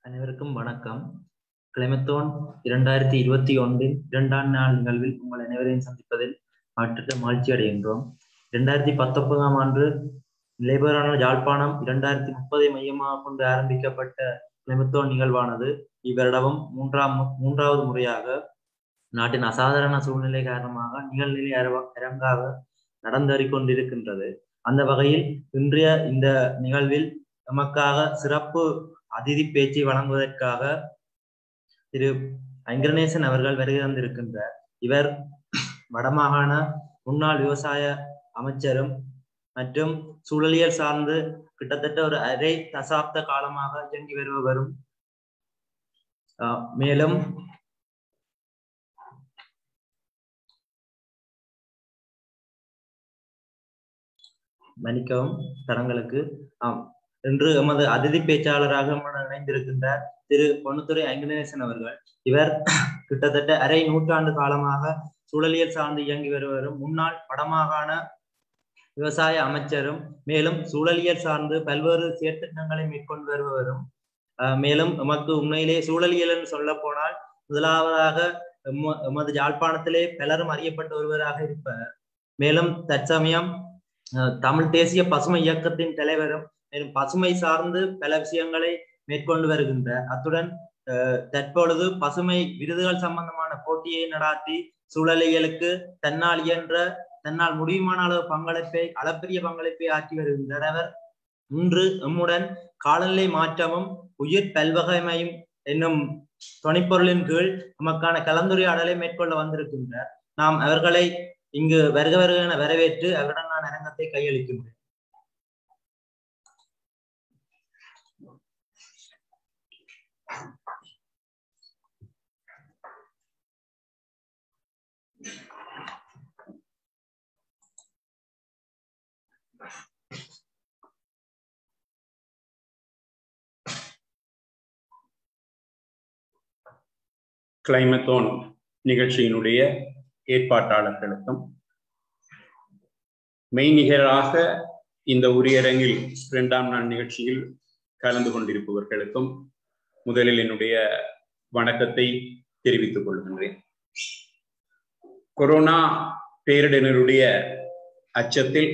அனைவருக்கும் வணக்கம் கிளைமத்தோன் இரண்டாயிரத்தி இருபத்தி ஒன்றின் இரண்டாம் நாள் நிகழ்வில் உங்கள் அனைவரையும் சந்திப்பதில் மற்ற மகிழ்ச்சி அடைகின்றோம் இரண்டாயிரத்தி பத்தொன்பதாம் ஆண்டு லேபரான யாழ்ப்பாணம் இரண்டாயிரத்தி முப்பதை மையமாக கொண்டு ஆரம்பிக்கப்பட்ட கிளைமத்தோன் நிகழ்வானது இவ்வருடமும் மூன்றாம் மூன்றாவது முறையாக நாட்டின் அசாதாரண சூழ்நிலை காரணமாக நிகழ்நிலை அரங்காக நடந்தேறிக் கொண்டிருக்கின்றது அந்த வகையில் இன்றைய இந்த நிகழ்வில் நமக்காக சிறப்பு அதிதி பேச்சை வழங்குவதற்காக திரு ஐங்கரநேசன் அவர்கள் வருகை தந்திருக்கின்றார் இவர் வடமாகாண முன்னாள் விவசாய அமைச்சரும் மற்றும் சூழலியல் சார்ந்து கிட்டத்தட்ட ஒரு அரை தசாப்த காலமாக இயங்கி வருபவரும் மேலும் மன்னிக்கவும் தடங்களுக்கு ஆம் இன்று எமது அதிதி பேச்சாளராக இணைந்திருக்கின்றார் திரு பொன்னுத்துறை ஐங்கநேசன் அவர்கள் இவர் கிட்டத்தட்ட அரை நூற்றாண்டு காலமாக சூழலியல் சார்ந்து இயங்கி வருவரும் முன்னாள் வடமாகாண விவசாய அமைச்சரும் மேலும் சூழலியல் சார்ந்து பல்வேறு செயற்திட்டங்களை மேற்கொண்டு வருபவரும் மேலும் எமக்கு உண்மையிலே சூழலியல் என்று சொல்ல போனால் முதலாவதாக எமது யாழ்ப்பாணத்திலே பலரும் அறியப்பட்ட ஒருவராக இருப்பார் மேலும் தற்சமயம் தமிழ் தேசிய பசுமை இயக்கத்தின் தலைவரும் மேலும் பசுமை சார்ந்து பல விஷயங்களை மேற்கொண்டு வருகின்ற அத்துடன் தற்பொழுது பசுமை விருதுகள் சம்பந்தமான போட்டியை நடாத்தி சூழலியலுக்கு தன்னால் இயன்ற தன்னால் முடியுமான அளவு பங்களிப்பை அளப்பரிய பங்களிப்பை ஆற்றி வருகின்றார் அவர் இன்று எம்முடன் காலநிலை மாற்றமும் உயிர் பல்வகைமையும் என்னும் துணைப்பொருளின் கீழ் நமக்கான கலந்துரையாடலை மேற்கொள்ள வந்திருக்கின்றார் நாம் அவர்களை இங்கு வருக வருக என வரவேற்று அவருடன் நான் அரங்கத்தை கையளிக்கின்றேன் கிளைமத்தோன் நிகழ்ச்சியினுடைய ஏற்பாட்டாளர்களுக்கும் மெய்நிகராக இந்த உரியரங்கில் இரண்டாம் நாள் நிகழ்ச்சியில் கலந்து கொண்டிருப்பவர்களுக்கும் முதலில் என்னுடைய வணக்கத்தை தெரிவித்துக் கொள்கின்றேன் கொரோனா பேரிடருடைய அச்சத்தில்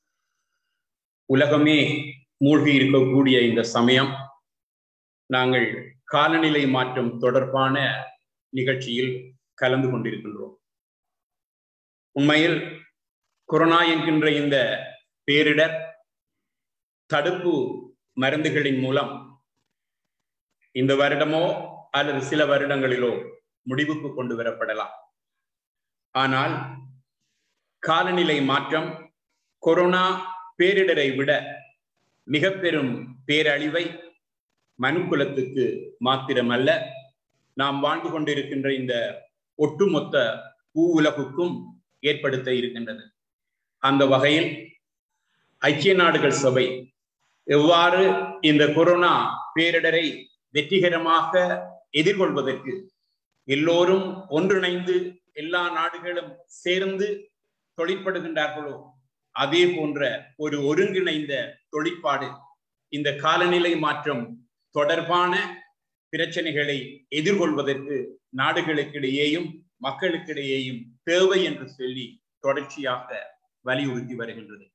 உலகமே மூழ்கி இருக்கக்கூடிய இந்த சமயம் நாங்கள் காலநிலை மாற்றம் தொடர்பான நிகழ்ச்சியில் கலந்து கொண்டிருக்கின்றோம் உண்மையில் கொரோனா என்கின்ற இந்த பேரிடர் தடுப்பு மருந்துகளின் மூலம் இந்த வருடமோ அல்லது சில வருடங்களிலோ முடிவுக்கு கொண்டு வரப்படலாம் ஆனால் காலநிலை மாற்றம் கொரோனா பேரிடரை விட மிக பெரும் பேரழிவை மனுக்குலத்துக்கு மாத்திரமல்ல நாம் வாழ்ந்து கொண்டிருக்கின்ற இந்த ஒட்டுமொத்த பூ உலகுக்கும் ஏற்படுத்த இருக்கின்றது அந்த வகையில் ஐக்கிய நாடுகள் சபை எவ்வாறு இந்த கொரோனா பேரிடரை வெற்றிகரமாக எதிர்கொள்வதற்கு எல்லோரும் ஒன்றிணைந்து எல்லா நாடுகளும் சேர்ந்து தொழிற்படுகின்றார்களோ அதே போன்ற ஒரு ஒருங்கிணைந்த தொழிற்பாடு இந்த காலநிலை மாற்றம் தொடர்பான பிரச்சனைகளை எதிர்கொள்வதற்கு நாடுகளுக்கிடையேயும் மக்களுக்கிடையேயும் தேவை என்று சொல்லி தொடர்ச்சியாக வலியுறுத்தி வருகின்றது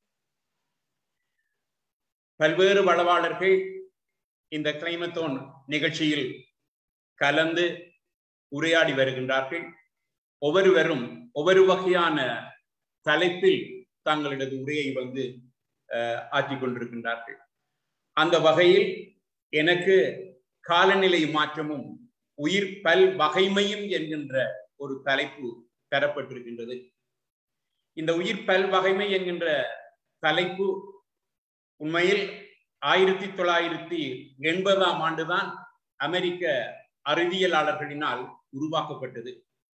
பல்வேறு வளவாளர்கள் இந்த கிளைமத்தோன் நிகழ்ச்சியில் கலந்து உரையாடி வருகின்றார்கள் ஒவ்வொருவரும் ஒவ்வொரு வகையான தலைப்பில் தங்களது உரையை வந்து ஆற்றிக் கொண்டிருக்கின்றார்கள் அந்த வகையில் எனக்கு காலநிலை மாற்றமும் உயிர் பல் வகைமையும் என்கின்ற ஒரு தலைப்பு தரப்பட்டிருக்கின்றது இந்த உயிர் பல் வகைமை என்கின்ற தலைப்பு உண்மையில் ஆயிரத்தி தொள்ளாயிரத்தி எண்பதாம் ஆண்டுதான் அமெரிக்க அறிவியலாளர்களினால் உருவாக்கப்பட்டது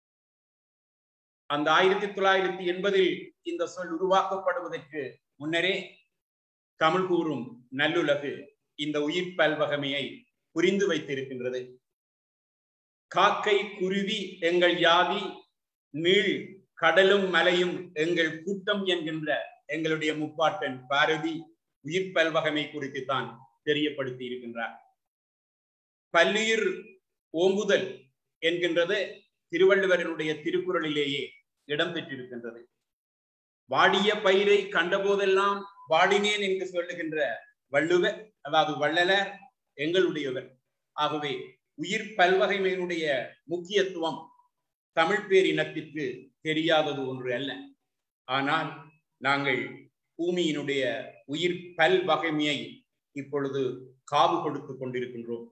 அந்த ஆயிரத்தி தொள்ளாயிரத்தி எண்பதில் இந்த சொல் உருவாக்கப்படுவதற்கு முன்னரே தமிழ் கூறும் நல்லுலகு இந்த உயிர் பல்வகமையை புரிந்து வைத்திருக்கின்றது காக்கை குருவி எங்கள் யாதி நீள் கடலும் மலையும் எங்கள் கூட்டம் என்கின்ற எங்களுடைய முப்பாட்டன் பாரதி உயிர் பல்வகமை குறித்து தான் தெரியப்படுத்தி இருக்கின்றார் பல்லுயிர் ஓம்புதல் என்கின்றது திருவள்ளுவரனுடைய திருக்குறளிலேயே இடம்பெற்றிருக்கின்றது வாடிய பயிரை கண்டபோதெல்லாம் வாடினேன் என்று சொல்லுகின்ற வள்ளுவர் அதாவது வள்ளலர் எங்களுடையவர் ஆகவே உயிர் பல்வகைமையினுடைய முக்கியத்துவம் தமிழ் பேரினத்திற்கு தெரியாதது ஒன்று அல்ல ஆனால் நாங்கள் பூமியினுடைய உயிர் பல்வகைமையை இப்பொழுது காவு கொடுத்து கொண்டிருக்கின்றோம்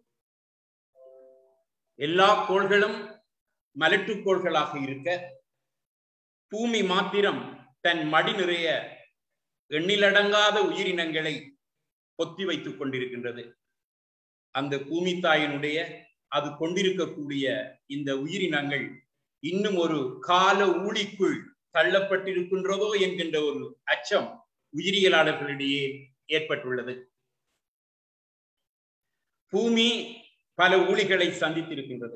எல்லா கோள்களும் மலட்டுக்கோள்களாக இருக்க பூமி மாத்திரம் தன் மடி நிறைய எண்ணிலடங்காத உயிரினங்களை பொத்தி வைத்துக் கொண்டிருக்கின்றது அந்த பூமி தாயினுடைய அது கொண்டிருக்கக்கூடிய இந்த உயிரினங்கள் இன்னும் ஒரு கால ஊழிக்குள் தள்ளப்பட்டிருக்கின்றதோ என்கின்ற ஒரு அச்சம் உயிரியலாளர்களிடையே ஏற்பட்டுள்ளது பூமி பல ஊழிகளை சந்தித்திருக்கின்றது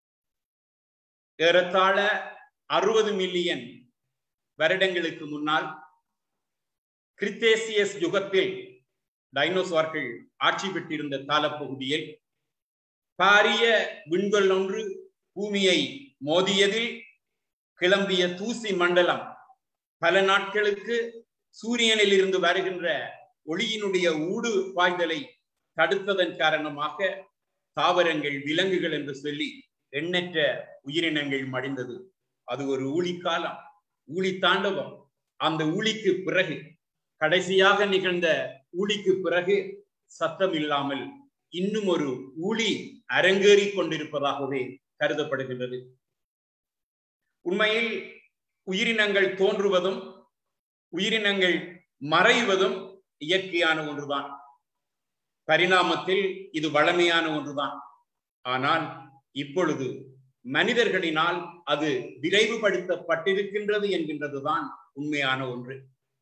ஏறத்தாழ அறுபது மில்லியன் வருடங்களுக்கு முன்னால் கிரித்தேசியஸ் யுகத்தில் டைனோசார்கள் ஆட்சி பெற்றிருந்த காலப்பகுதியில் பாரிய விண்கொள் ஒன்று பூமியை மோதியதில் கிளம்பிய தூசி மண்டலம் பல நாட்களுக்கு சூரியனில் இருந்து வருகின்ற ஒளியினுடைய ஊடு பாய்தலை தடுத்ததன் காரணமாக தாவரங்கள் விலங்குகள் என்று சொல்லி எண்ணற்ற உயிரினங்கள் மடிந்தது அது ஒரு ஊழி காலம் ஊழி தாண்டவம் அந்த ஊழிக்கு பிறகு கடைசியாக நிகழ்ந்த ஊழிக்கு பிறகு சத்தம் இல்லாமல் இன்னும் ஒரு ஊழி அரங்கேறி கொண்டிருப்பதாகவே கருதப்படுகின்றது உண்மையில் உயிரினங்கள் தோன்றுவதும் உயிரினங்கள் மறைவதும் இயற்கையான ஒன்றுதான் பரிணாமத்தில் இது வளமையான ஒன்றுதான் ஆனால் இப்பொழுது மனிதர்களினால் அது விரைவுபடுத்தப்பட்டிருக்கின்றது என்கின்றதுதான் உண்மையான ஒன்று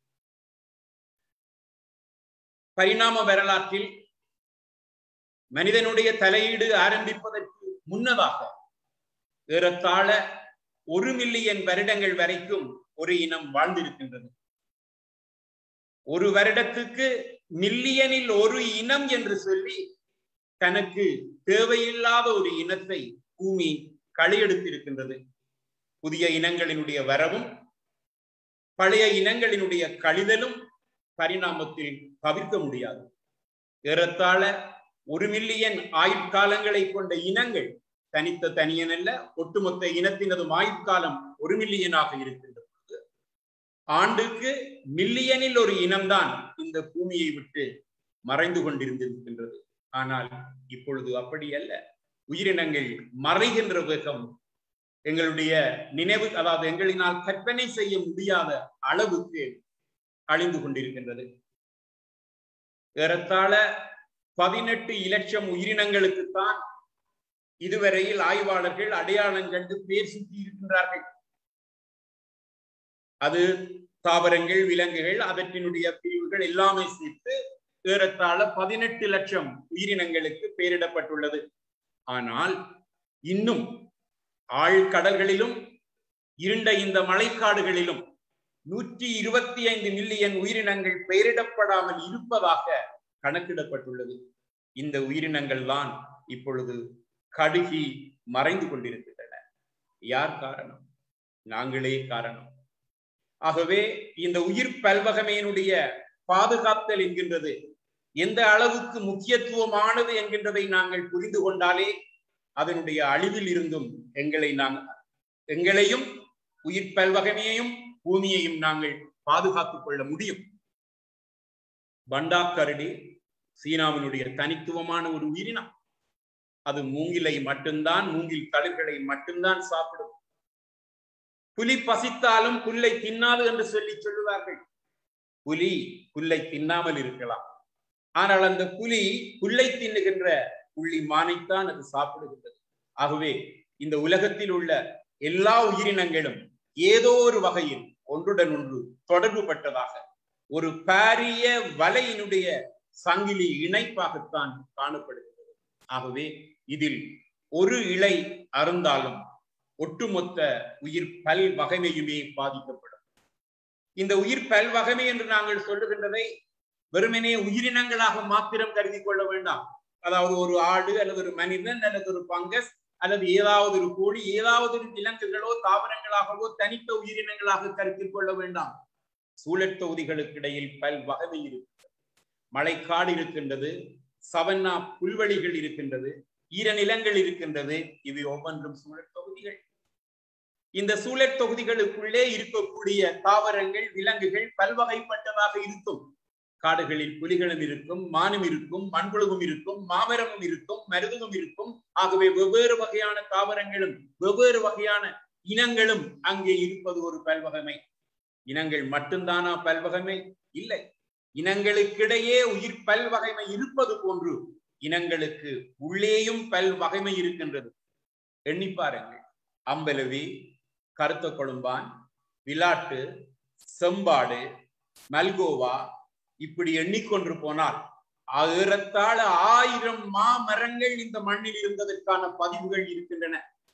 பரிணாம வரலாற்றில் மனிதனுடைய தலையீடு ஆரம்பிப்பதற்கு முன்னதாக ஏறத்தாழ ஒரு மில்லியன் வருடங்கள் வரைக்கும் ஒரு இனம் வாழ்ந்திருக்கின்றது ஒரு வருடத்துக்கு மில்லியனில் ஒரு இனம் என்று சொல்லி தனக்கு தேவையில்லாத ஒரு இனத்தை பூமி களியெடுத்திருக்கின்றது புதிய இனங்களினுடைய வரவும் பழைய இனங்களினுடைய கழிதலும் பரிணாமத்தில் தவிர்க்க முடியாது ஏறத்தாழ ஒரு மில்லியன் ஆயுட்காலங்களை கொண்ட இனங்கள் தனித்த தனியன் அல்ல ஒட்டுமொத்த இனத்தினதும் ஆயுட்காலம் ஒரு மில்லியனாக இருக்கின்ற பொழுது ஆண்டுக்கு மில்லியனில் ஒரு இனம்தான் இந்த பூமியை விட்டு மறைந்து கொண்டிருந்திருக்கின்றது ஆனால் இப்பொழுது அப்படி அல்ல உயிரினங்கள் மறைகின்ற வேகம் எங்களுடைய நினைவு அதாவது எங்களினால் கற்பனை செய்ய முடியாத அளவுக்கு அழிந்து கொண்டிருக்கின்றது ஏறத்தாழ பதினெட்டு இலட்சம் உயிரினங்களுக்குத்தான் இதுவரையில் ஆய்வாளர்கள் அடையாளம் கண்டு பேர் சுற்றி இருக்கின்றார்கள் அது தாவரங்கள் விலங்குகள் அவற்றினுடைய பிரிவுகள் எல்லாமே சேர்த்து ஏறத்தாழ பதினெட்டு லட்சம் உயிரினங்களுக்கு பெயரிடப்பட்டுள்ளது ஆனால் இன்னும் ஆழ்கடல்களிலும் இருண்ட இந்த மழைக்காடுகளிலும் நூற்றி இருபத்தி ஐந்து மில்லியன் உயிரினங்கள் பெயரிடப்படாமல் இருப்பதாக கணக்கிடப்பட்டுள்ளது இந்த உயிரினங்கள் தான் இப்பொழுது கடுகி மறைந்து கொண்டிருக்கின்றன யார் காரணம் நாங்களே காரணம் ஆகவே இந்த உயிர் பல்வகமையினுடைய பாதுகாத்தல் என்கின்றது எந்த அளவுக்கு முக்கியத்துவமானது என்கின்றதை நாங்கள் புரிந்து கொண்டாலே அதனுடைய அழிவில் இருந்தும் எங்களை நாங்கள் எங்களையும் உயிர் பல்வகமையையும் பூமியையும் நாங்கள் பாதுகாத்துக் கொள்ள முடியும் பண்டா கரடி சீனாவினுடைய தனித்துவமான ஒரு உயிரினம் அது மூங்கிலை மட்டும்தான் மூங்கில் தளிர்களை மட்டும்தான் சாப்பிடும் புலி பசித்தாலும் புல்லை தின்னாது என்று சொல்லி சொல்லுவார்கள் புலி புல்லை தின்னாமல் இருக்கலாம் ஆனால் அந்த புலி புல்லை தின்னுகின்ற புள்ளி மானைத்தான் அது சாப்பிடுகின்றது ஆகவே இந்த உலகத்தில் உள்ள எல்லா உயிரினங்களும் ஏதோ ஒரு வகையில் ஒன்றுடன் ஒன்று தொடர்பு பட்டதாக ஒரு பாரிய வலையினுடைய சங்கிலி இணைப்பாகத்தான் காணப்படுகிறது ஆகவே இதில் ஒரு இலை அருந்தாலும் ஒட்டுமொத்த உயிர் பல் வகைமையுமே பாதிக்கப்படும் இந்த உயிர் பல் வகைமை என்று நாங்கள் சொல்லுகின்றதை வெறுமனே உயிரினங்களாக மாத்திரம் கருதி கொள்ள வேண்டாம் அதாவது ஒரு ஆடு அல்லது ஒரு மனிதன் அல்லது ஒரு பங்கஸ் அல்லது ஏதாவது ஒரு கோழி ஏதாவது ஒரு விலங்குகளோ தாவரங்களாகவோ தனித்த உயிரினங்களாக கருத்தில் கொள்ள வேண்டாம் சூழற் தொகுதிகளுக்கு இடையில் பல் வகமை இருக்கின்றது மழைக்காடு இருக்கின்றது சவன்னா புல்வெளிகள் இருக்கின்றது ஈரநிலங்கள் இருக்கின்றது இவை ஒவ்வொன்றும் சூழற் தொகுதிகள் இந்த சூழற் தொகுதிகளுக்குள்ளே இருக்கக்கூடிய தாவரங்கள் விலங்குகள் பல்வகைப்பட்டதாக இருக்கும் காடுகளில் புலிகளும் இருக்கும் மானும் இருக்கும் மண்புழுவும் இருக்கும் மாமரமும் இருக்கும் மருதுவும் இருக்கும் ஆகவே வெவ்வேறு வகையான தாவரங்களும் வெவ்வேறு வகையான இனங்களும் அங்கே இருப்பது ஒரு பல்வகமை இனங்கள் மட்டும்தானா பல்வகமை இல்லை இனங்களுக்கிடையே உயிர் பல்வகைமை இருப்பது போன்று இனங்களுக்கு உள்ளேயும் பல்வகைமை இருக்கின்றது எண்ணி பாருங்கள் அம்பலவி கருத்த கொழும்பான் விளாட்டு செம்பாடு மல்கோவா இப்படி எண்ணிக்கொண்டு போனால் ஏறத்தாழ ஆயிரம் மாமரங்கள் இந்த மண்ணில் இருந்ததற்கான பதிவுகள் இருக்கின்றன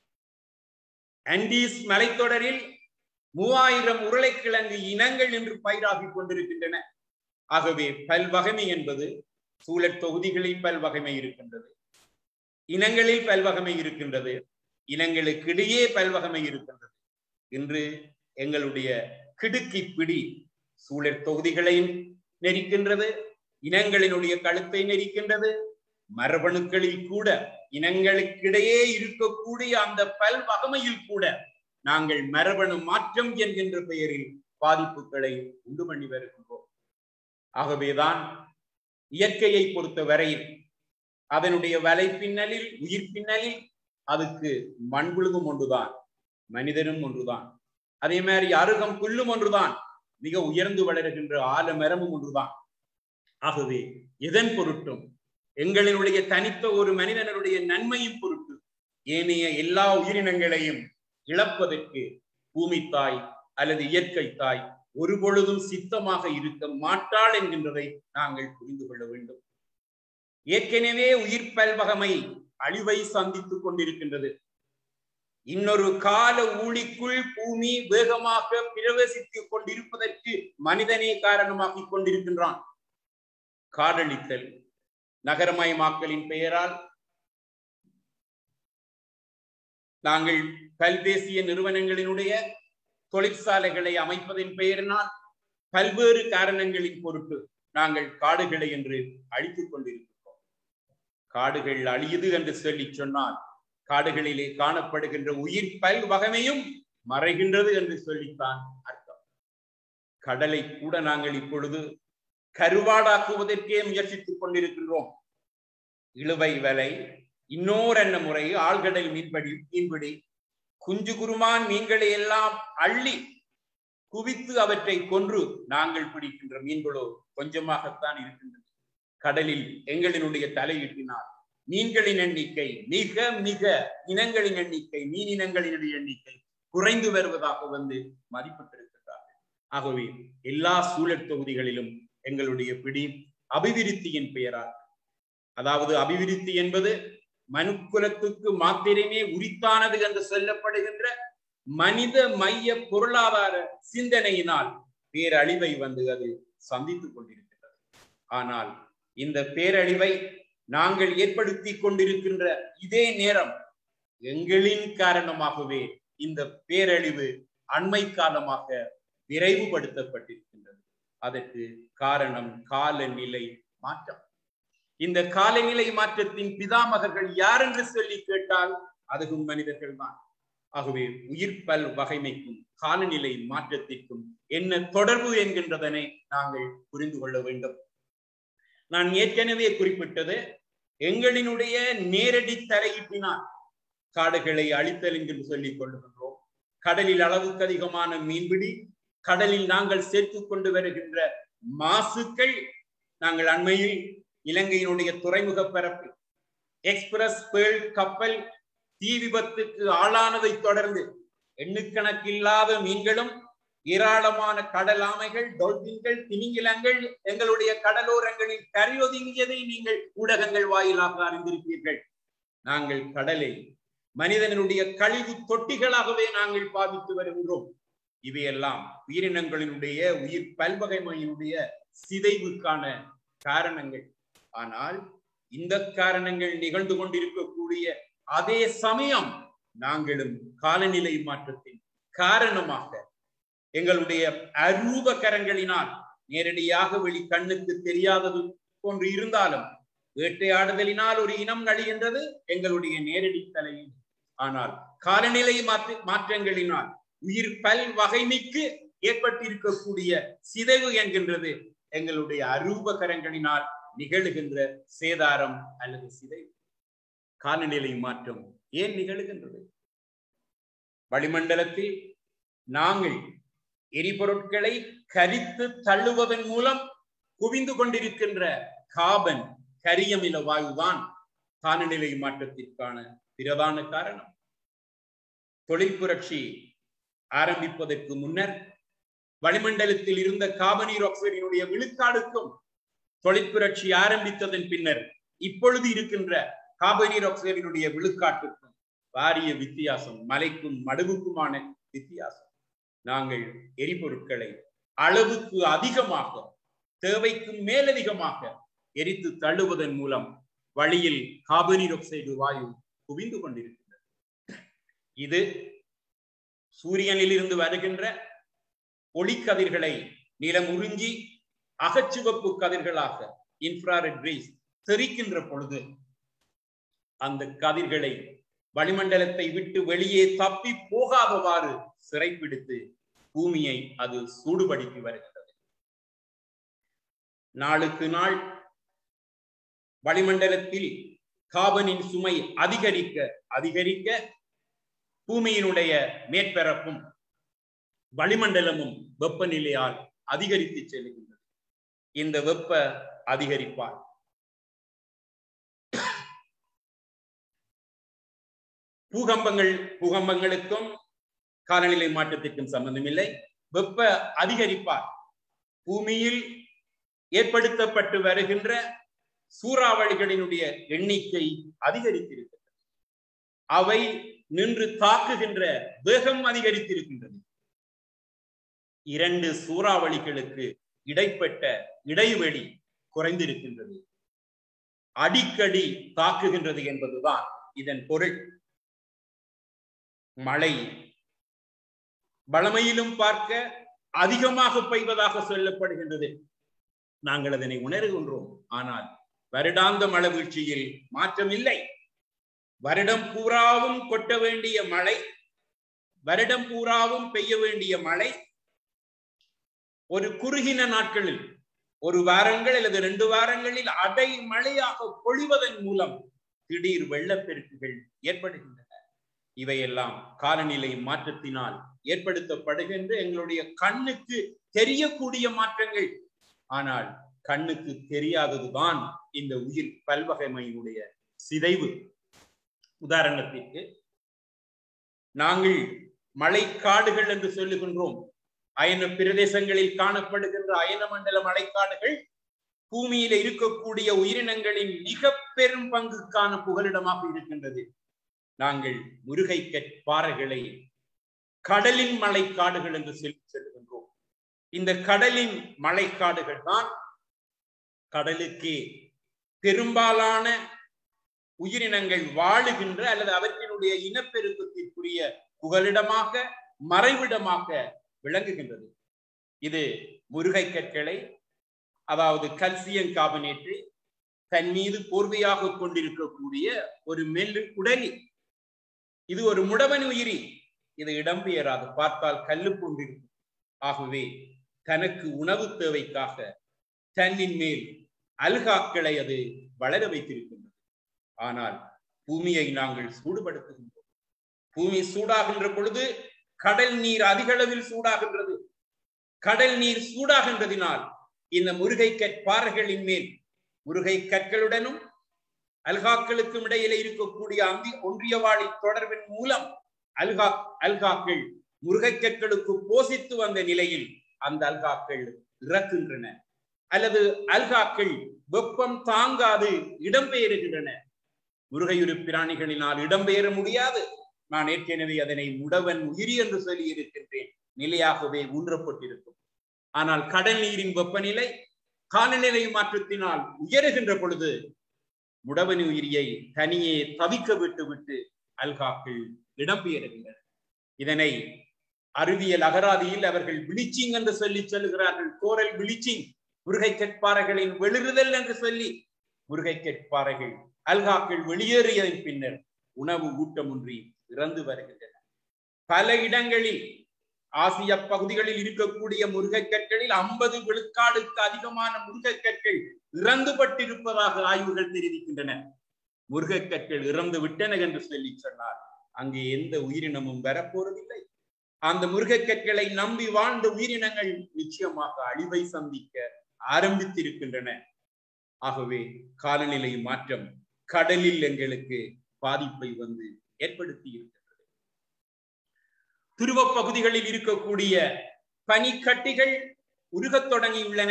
ஆண்டீஸ் மலைத்தொடரில் மூவாயிரம் உருளைக்கிழங்கு இனங்கள் என்று பயிராகி கொண்டிருக்கின்றன ஆகவே பல்வகைமை என்பது சூழற் தொகுதிகளில் பல்வகைமை இருக்கின்றது இனங்களில் பல்வகைமை இருக்கின்றது இனங்களுக்கிடையே பல்வகைமை இருக்கின்றது இன்று எங்களுடைய கிடுக்கி பிடி சூழற் தொகுதிகளையும் நெரிக்கின்றது இனங்களினுடைய கழுத்தை நெரிக்கின்றது மரபணுக்களில் கூட இனங்களுக்கிடையே இருக்கக்கூடிய அந்த பல்வகமையில் கூட நாங்கள் மரபணு மாற்றம் என்கின்ற பெயரில் பாதிப்புகளை உண்டு பண்ணி வருகின்றோம் ஆகவேதான் இயற்கையை பொறுத்த வரையில் அதனுடைய வலை பின்னலில் உயிர் பின்னலில் அதுக்கு மண்புழுகும் ஒன்றுதான் மனிதனும் ஒன்றுதான் அதே மாதிரி அருகம் புல்லும் ஒன்றுதான் மிக உயர்ந்து வளருகின்ற ஆலமரமும் ஒன்றுதான் ஆகவே எதன் பொருட்டும் எங்களினுடைய தனித்த ஒரு மனிதனுடைய நன்மையின் பொருட்டு ஏனைய எல்லா உயிரினங்களையும் இழப்பதற்கு பூமி தாய் அல்லது இயற்கை தாய் ஒரு பொழுதும் சித்தமாக இருக்க மாட்டாள் என்கின்றதை நாங்கள் புரிந்து கொள்ள வேண்டும் ஏற்கனவே உயிர் பல்வகமை அழிவை சந்தித்துக் கொண்டிருக்கின்றது இன்னொரு கால ஊழிக்குள் பூமி வேகமாக பிரவேசித்துக் கொண்டிருப்பதற்கு மனிதனே காரணமாக்கிக் கொண்டிருக்கின்றான் காடழித்தல் நகரமயமாக்கலின் பெயரால் நாங்கள் பல்தேசிய நிறுவனங்களினுடைய தொழிற்சாலைகளை அமைப்பதின் பெயரினால் பல்வேறு காரணங்களின் பொருட்டு நாங்கள் காடுகளை என்று அழித்துக் கொண்டிருக்கிறோம் காடுகள் அழியுது என்று சொல்லி சொன்னால் காடுகளிலே காணப்படுகின்ற உயிர் பல் வகமையும் மறைகின்றது என்று சொல்லித்தான் அர்த்தம் கடலை கூட நாங்கள் இப்பொழுது கருவாடாக்குவதற்கே முயற்சித்துக் கொண்டிருக்கின்றோம் இழுவை வலை இன்னோர் என்ன முறை ஆழ்கடல் மீன்பிடி மீன்பிடி குஞ்சு குருமான் மீன்களை எல்லாம் அள்ளி குவித்து அவற்றை கொன்று நாங்கள் பிடிக்கின்ற மீன்களோ கொஞ்சமாகத்தான் இருக்கின்றன கடலில் எங்களினுடைய தலையீட்டினால் மீன்களின் எண்ணிக்கை மிக மிக இனங்களின் எண்ணிக்கை மீன் இனங்களினுடைய எண்ணிக்கை குறைந்து வருவதாக வந்து மதிப்பிட்டிருக்கிறார்கள் ஆகவே எல்லா சூழற் தொகுதிகளிலும் எங்களுடைய பிடி அபிவிருத்தியின் பெயரால் அதாவது அபிவிருத்தி என்பது மனுக்குலத்துக்கு மாத்திரமே உரித்தானது என்று சொல்லப்படுகின்ற மனித மைய பொருளாதார சிந்தனையினால் பேரழிவை வந்து அது சந்தித்துக் கொண்டிருக்கிறது ஆனால் இந்த பேரழிவை நாங்கள் ஏற்படுத்தி கொண்டிருக்கின்ற இதே நேரம் எங்களின் காரணமாகவே இந்த பேரழிவு அண்மை காலமாக விரைவுபடுத்தப்பட்டிருக்கின்றது அதற்கு காரணம் காலநிலை மாற்றம் இந்த காலநிலை மாற்றத்தின் பிதாமகர்கள் யார் என்று சொல்லி கேட்டால் அதுவும் மனிதர்கள் தான் ஆகவே உயிர் பல் வகைமைக்கும் காலநிலை மாற்றத்திற்கும் என்ன தொடர்பு என்கின்றதனை நாங்கள் புரிந்து கொள்ள வேண்டும் நான் ஏற்கனவே குறிப்பிட்டது எங்களினுடைய நேரடி தலையீட்டினால் காடுகளை அழித்தல் என்று சொல்லிக் கொள்கின்றோம் கடலில் அளவுக்கு அதிகமான மீன்பிடி கடலில் நாங்கள் சேர்த்துக் கொண்டு வருகின்ற மாசுக்கள் நாங்கள் அண்மையில் இலங்கையினுடைய துறைமுக பரப்பு எக்ஸ்பிரஸ் பேர்ல் கப்பல் தீ விபத்துக்கு ஆளானதை தொடர்ந்து எண்ணுக்கணக்கில்லாத மீன்களும் ஏராளமான கடல் ஆமைகள் டொல்பின்கள் திமிங்கிலங்கள் எங்களுடைய கடலோரங்களில் கரையொதுங்கியதை நீங்கள் ஊடகங்கள் வாயிலாக அறிந்திருப்பீர்கள் நாங்கள் கடலை மனிதனுடைய கழிவு தொட்டிகளாகவே நாங்கள் பாவித்து வருகின்றோம் இவையெல்லாம் உயிரினங்களினுடைய உயிர் பல்வகைமையினுடைய சிதைவுக்கான காரணங்கள் ஆனால் இந்த காரணங்கள் நிகழ்ந்து கொண்டிருக்கக்கூடிய அதே சமயம் நாங்களும் காலநிலை மாற்றத்தின் காரணமாக எங்களுடைய அரூப கரங்களினால் நேரடியாக வெளி கண்ணுக்கு தெரியாதது போன்று இருந்தாலும் வேட்டையாடுதலினால் ஒரு இனம் நடிகின்றது எங்களுடைய நேரடி தலையில் ஆனால் காலநிலை மாற்ற மாற்றங்களினால் உயிர் பல் வகைமைக்கு ஏற்பட்டிருக்கக்கூடிய சிதைவு என்கின்றது எங்களுடைய அரூபகரங்களினால் நிகழுகின்ற சேதாரம் அல்லது சிதைவு காலநிலை மாற்றம் ஏன் நிகழுகின்றது வளிமண்டலத்தில் நாங்கள் எரிபொருட்களை கரித்து தள்ளுவதன் மூலம் குவிந்து கொண்டிருக்கின்ற காபன் கரியமில வாயுதான் காலநிலை மாற்றத்திற்கான பிரதான காரணம் தொழில் புரட்சி ஆரம்பிப்பதற்கு முன்னர் வளிமண்டலத்தில் இருந்த காபனீர் ஆக்சைடினுடைய விழுக்காடுக்கும் தொழிற்புரட்சி ஆரம்பித்ததன் பின்னர் இப்பொழுது இருக்கின்ற காபனீர் ஆக்சைடினுடைய விழுக்காட்டுக்கும் வாரிய வித்தியாசம் மலைக்கும் மடுவுக்குமான வித்தியாசம் நாங்கள் எரிபொருட்களை அளவுக்கு அதிகமாக தேவைக்கும் மேலதிகமாக எரித்து தள்ளுவதன் மூலம் வழியில் காபனீர் ஆக்சைடு வாயு குவிந்து கொண்டிருக்கின்றது இது சூரியனில் இருந்து வருகின்ற ஒளிக்கதிர்களை நிலம் உறிஞ்சி அகச்சிவப்பு கதிர்களாக இன்ஃப்ராரெட் ரேஸ் தெரிக்கின்ற பொழுது அந்த கதிர்களை வளிமண்டலத்தை விட்டு வெளியே தப்பி போகாதவாறு சிறைப்பிடித்து பூமியை அது சூடுபடுத்தி வருகிறது நாளுக்கு நாள் வளிமண்டலத்தில் காபனின் சுமை அதிகரிக்க அதிகரிக்க பூமியினுடைய மேற்பரப்பும் வளிமண்டலமும் வெப்பநிலையால் அதிகரித்து செல்கின்றது இந்த வெப்ப அதிகரிப்பால் பூகம்பங்கள் பூகம்பங்களுக்கும் காலநிலை மாற்றத்திற்கும் சம்பந்தமில்லை வெப்ப அதிகரிப்பால் பூமியில் ஏற்படுத்தப்பட்டு வருகின்ற சூறாவளிகளினுடைய எண்ணிக்கை அதிகரித்திருக்கிறது அவை நின்று தாக்குகின்ற வேகம் அதிகரித்திருக்கின்றது இரண்டு சூறாவளிகளுக்கு இடைப்பட்ட இடைவெளி குறைந்திருக்கின்றது அடிக்கடி தாக்குகின்றது என்பதுதான் இதன் பொருள் மழை வளமையிலும் பார்க்க அதிகமாக பெய்வதாக சொல்லப்படுகின்றது நாங்கள் அதனை உணர்கின்றோம் ஆனால் வருடாந்த மழை வீழ்ச்சியில் மாற்றம் இல்லை வருடம் பூராவும் கொட்ட வேண்டிய மழை வருடம் பூராவும் பெய்ய வேண்டிய மழை ஒரு குறுகின நாட்களில் ஒரு வாரங்கள் அல்லது ரெண்டு வாரங்களில் அடை மழையாக பொழிவதன் மூலம் திடீர் வெள்ளப்பெருக்குகள் ஏற்படுகின்றன இவையெல்லாம் காலநிலை மாற்றத்தினால் ஏற்படுத்தப்படுகின்ற எங்களுடைய கண்ணுக்கு தெரியக்கூடிய மாற்றங்கள் ஆனால் கண்ணுக்கு தெரியாததுதான் இந்த உயிர் பல்வகைமையினுடைய சிதைவு உதாரணத்திற்கு நாங்கள் மழைக்காடுகள் என்று சொல்லுகின்றோம் அயன பிரதேசங்களில் காணப்படுகின்ற அயன மண்டல மழைக்காடுகள் பூமியில இருக்கக்கூடிய உயிரினங்களின் மிக பெரும் பங்குக்கான புகலிடமாக இருக்கின்றது நாங்கள் முருகை பாறைகளை கடலின் மழைக்காடுகள் என்று சொல்லி செல்கின்றோம் இந்த கடலின் மழைக்காடுகள் தான் கடலுக்கு பெரும்பாலான உயிரினங்கள் வாழுகின்ற அல்லது அவற்றினுடைய இனப்பெருக்கத்திற்குரிய புகலிடமாக மறைவிடமாக விளங்குகின்றது இது முருகை கற்களை அதாவது கல்சியம் கார்பனேட்டு தன் மீது போர்வையாக கொண்டிருக்கக்கூடிய ஒரு மெல்லு உடலி இது ஒரு முடவன் உயிரி இது இடம்பெயராது பார்த்தால் கல்லு போன்றிருக்கும் ஆகவே தனக்கு உணவு தேவைக்காக தன்னின் மேல் அல்காக்களை அது வளர வைத்திருக்கின்றது ஆனால் பூமியை நாங்கள் சூடுபடுத்துகின்றோம் பூமி சூடாகின்ற பொழுது கடல் நீர் அதிக அளவில் சூடாகின்றது கடல் நீர் சூடாகின்றதினால் இந்த முருகை கற்பாறைகளின் மேல் முருகை கற்களுடனும் அல்காக்களுக்கும் இடையில இருக்கக்கூடிய அந்தி ஒன்றியவாழி தொடர்பின் மூலம் அல்கா அல்காக்கள் முருகை கற்களுக்கு போசித்து வந்த நிலையில் அந்த அல்காக்கள் இறக்கின்றன அல்லது அல்காக்கள் வெப்பம் தாங்காது இடம்பெயருகின்றன முருகையுறு பிராணிகளினால் இடம்பெயர முடியாது நான் ஏற்கனவே அதனை முடவன் உயிரி என்று சொல்லி இருக்கின்றேன் நிலையாகவே ஊன்றப்பட்டிருக்கும் ஆனால் கடல் நீரின் வெப்பநிலை காலநிலை மாற்றத்தினால் உயருகின்ற பொழுது முடவனு உயிரியை தனியே தவிக்க விட்டு விட்டு அல்காக்கள் இடம்பெயர்கின்றனர் இதனை அறிவியல் அகராதியில் அவர்கள் பிளிச்சிங் என்று சொல்லி சொல்லுகிறார்கள் கோரல் பிளிச்சிங் முருகை கெட்பாறைகளின் வெளிறுதல் என்று சொல்லி முருகை கெட்பாறைகள் அல்காக்கள் வெளியேறியதன் பின்னர் உணவு ஊட்டமின்றி இறந்து வருகின்றன பல இடங்களில் ஆசிய பகுதிகளில் இருக்கக்கூடிய முருகைக்கற்களில் ஐம்பது விழுக்காடுக்கு அதிகமான முருகைக்கற்கள் இறந்துபட்டிருப்பதாக ஆய்வுகள் தெரிவிக்கின்றன முருகைக்கற்கள் இறந்து விட்டன என்று சொல்லி சொன்னார் அங்கே எந்த உயிரினமும் வரப்போறதில்லை அந்த முருகைக்கற்களை நம்பி வாழ்ந்த உயிரினங்கள் நிச்சயமாக அழிவை சந்திக்க ஆரம்பித்திருக்கின்றன ஆகவே காலநிலை மாற்றம் கடலில் எங்களுக்கு பாதிப்பை வந்து ஏற்படுத்தி இருக்கிறது துருவ பகுதிகளில் இருக்கக்கூடிய பனிக்கட்டிகள் உருகத் தொடங்கியுள்ளன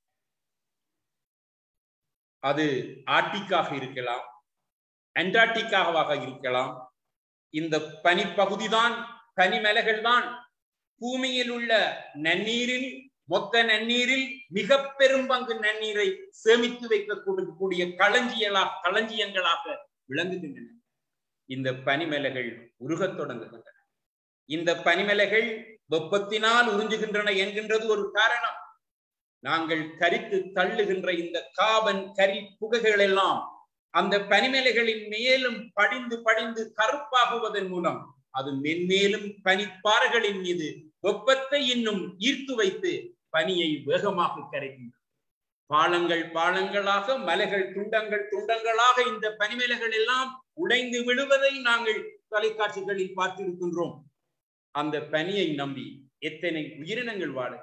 அது ஆர்டிக்காக இருக்கலாம் அண்டார்டிகாவாக இருக்கலாம் இந்த பனிப்பகுதிதான் பனிமலைகள் தான் பூமியில் உள்ள நன்னீரில் மொத்த நன்னீரில் மிக பெரும் பங்கு நன்னீரை சேமித்து வைக்கக்கூடிய களஞ்சியலா களஞ்சியங்களாக விளங்குகின்றன இந்த பனிமலைகள் உருகத் தொடங்குகின்றன இந்த பனிமலைகள் வெப்பத்தினால் உறிஞ்சுகின்றன என்கின்றது ஒரு காரணம் நாங்கள் கரித்து தள்ளுகின்ற இந்த காபன் கரி புகைகள் எல்லாம் அந்த பனிமலைகளின் மேலும் படிந்து படிந்து கருப்பாகுவதன் மூலம் அது மென்மேலும் பனிப்பாறைகளின் மீது வெப்பத்தை இன்னும் ஈர்த்து வைத்து பனியை வேகமாக கரைக்கின்றன பாலங்கள் பாலங்களாக மலைகள் துண்டங்கள் துண்டங்களாக இந்த பனிமலைகள் எல்லாம் உடைந்து விழுவதை நாங்கள் தொலைக்காட்சிகளில் பார்த்திருக்கின்றோம் அந்த பனியை நம்பி எத்தனை உயிரினங்கள் வாழுகின்றன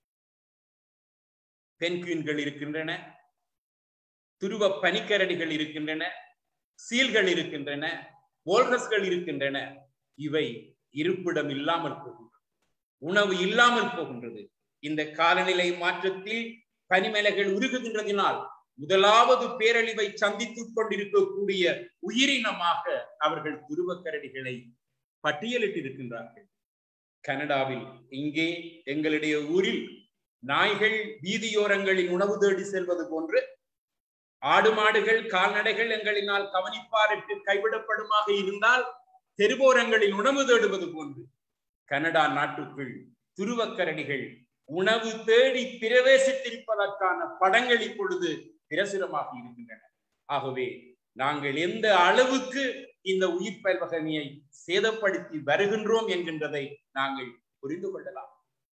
பென்குயின்கள் இருக்கின்றன துருவ பனிக்கரடிகள் இருக்கின்றன சீல்கள் இருக்கின்றன போல்ரஸ்கள் இருக்கின்றன இவை இருப்பிடம் இல்லாமல் போகின்றது உணவு இல்லாமல் போகின்றது இந்த காலநிலை மாற்றத்தில் பனிமலைகள் உருகுகின்றதினால் முதலாவது பேரழிவை சந்தித்துக் கொண்டிருக்கக்கூடிய உயிரினமாக அவர்கள் துருவக்கரடிகளை பட்டியலிட்டிருக்கின்றார்கள் கனடாவில் இங்கே எங்களுடைய ஊரில் நாய்கள் வீதியோரங்களில் உணவு தேடி செல்வது போன்று ஆடு மாடுகள் கால்நடைகள் எங்களினால் கவனிப்பாருக்கு கைவிடப்படுமாக இருந்தால் தெருவோரங்களில் உணவு தேடுவது போன்று கனடா நாட்டுக்குள் துருவக்கரடிகள் உணவு தேடி பிரவேசித்திருப்பதற்கான படங்கள் இப்பொழுது பிரசுரமாக இருக்கின்றன ஆகவே நாங்கள் எந்த அளவுக்கு இந்த உயிர் பல்வகமையை சேதப்படுத்தி வருகின்றோம் என்கின்றதை நாங்கள் புரிந்து கொள்ளலாம்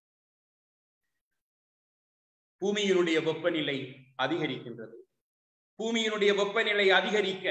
பூமியினுடைய வெப்பநிலை அதிகரிக்கின்றது பூமியினுடைய வெப்பநிலை அதிகரிக்க